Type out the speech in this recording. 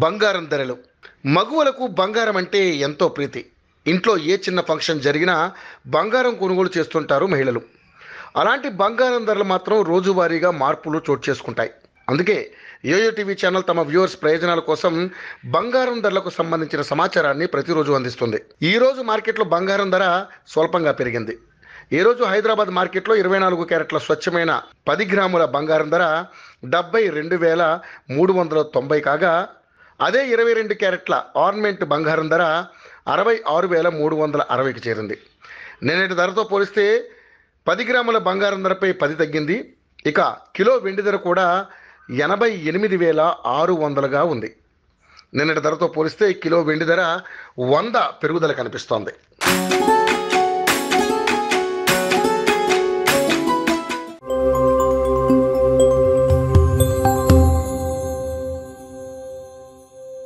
బంగారం ధరలు మగువలకు బంగారం అంటే ఎంతో ప్రీతి ఇంట్లో ఏ చిన్న ఫంక్షన్ జరిగినా బంగారం కొనుగోలు చేస్తుంటారు మహిళలు అలాంటి బంగారం ధరలు మాత్రం రోజువారీగా మార్పులు చోటు చేసుకుంటాయి అందుకే యోయో టీవీ ఛానల్ తమ వ్యూవర్స్ ప్రయోజనాల కోసం బంగారం ధరలకు సంబంధించిన సమాచారాన్ని ప్రతిరోజు అందిస్తుంది ఈ రోజు మార్కెట్లో బంగారం ధర స్వల్పంగా పెరిగింది ఈ రోజు హైదరాబాద్ మార్కెట్లో ఇరవై నాలుగు క్యారెట్ల స్వచ్ఛమైన పది గ్రాముల బంగారం ధర డెబ్బై రెండు వేల మూడు వందల తొంభై కాగా అదే ఇరవై రెండు క్యారెట్ల ఆర్నమెంట్ బంగారం ధర అరవై ఆరు వేల మూడు వందల అరవైకి చేరింది నిన్నటి ధరతో పోలిస్తే పది గ్రాముల బంగారం ధరపై పది తగ్గింది ఇక కిలో వెండి ధర కూడా ఎనభై ఎనిమిది వేల ఆరు వందలుగా ఉంది నిన్నటి ధరతో పోలిస్తే కిలో వెండి ధర వంద పెరుగుదల కనిపిస్తోంది